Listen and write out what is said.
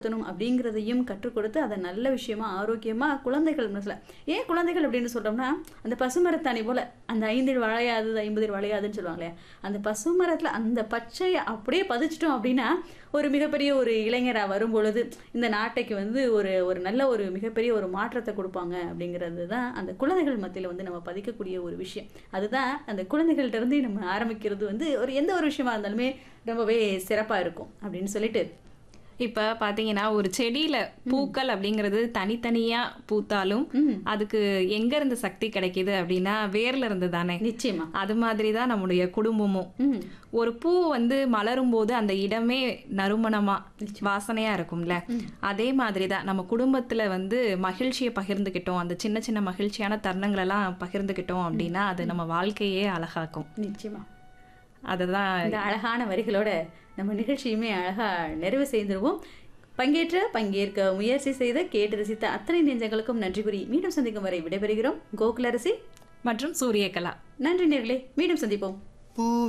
பயன்படுத்தணும் அப்படிங்கிறதையும் கற்றுக் கொடுத்து அதை நல்ல விஷயமா ஆரோக்கியமா குழந்தைகள் மனசுல ஏன் குழந்தைகள் அப்படின்னு சொல்றோம்னா அந்த பசுமரத்தாணி போல அந்த ஐந்தில் வளையாது ஐம்பதில் வளையாதுன்னு சொல்லுவாங்க இல்லையா அந்த பசுமரத்துல அந்த பச்சையை அப்படியே பதிச்சிட்டோம் அப்படின்னா ஒரு மிகப்பெரிய ஒரு இளைஞரா வரும் பொழுது இந்த நாட்டைக்கு வந்து ஒரு ஒரு நல்ல ஒரு மிகப்பெரிய ஒரு மாற்றத்தை கொடுப்பாங்க அப்படிங்கிறது தான் அந்த குழந்தைகள் மத்தியில வந்து நம்ம பதிக்கக்கூடிய ஒரு விஷயம் அதுதான் அந்த குழந்தைகள்ட்ட இருந்து நம்ம ஆரம்பிக்கிறது வந்து ஒரு எந்த ஒரு விஷயமா இருந்தாலுமே ரொம்பவே சிறப்பா இருக்கும் அப்படின்னு சொல்லிட்டு இப்ப பாத்தீங்கன்னா ஒரு செடியில பூக்கள் அப்படிங்கிறது தனித்தனியா பூத்தாலும் ம் அதுக்கு எங்க இருந்து சக்தி கிடைக்குது அப்படின்னா வேர்ல இருந்து தானே நிச்சயமா அது மாதிரி தான் நம்முடைய குடும்பமும் ம் ஒரு பூ வந்து மலரும் போது அந்த இடமே நறுமணமா வாசனையா இருக்கும்ல அதே மாதிரி தான் நம்ம குடும்பத்துல வந்து மகிழ்ச்சியை பகிர்ந்துக்கிட்டோம் அந்த சின்ன சின்ன மகிழ்ச்சியான தருணங்கள் எல்லாம் பகிர்ந்துக்கிட்டோம் அப்படின்னா அது நம்ம வாழ்க்கையே அழகாக்கும் நிச்சயமா அதுதான் இந்த அழகான வரிகளோட நம்ம நிகழ்ச்சியுமே அழகா நிறைவு செய்திருவோம் பங்கேற்ற பங்கேற்க முயற்சி செய்த கேட்டு ரசித்த அத்தனை நெஞ்சங்களுக்கும் நன்றி கூறி மீண்டும் சந்திக்கும் வரை விடைபெறுகிறோம் கோகுலரசி மற்றும் சூரியகலா நன்றி நேர்களே மீண்டும் சந்திப்போம் பூ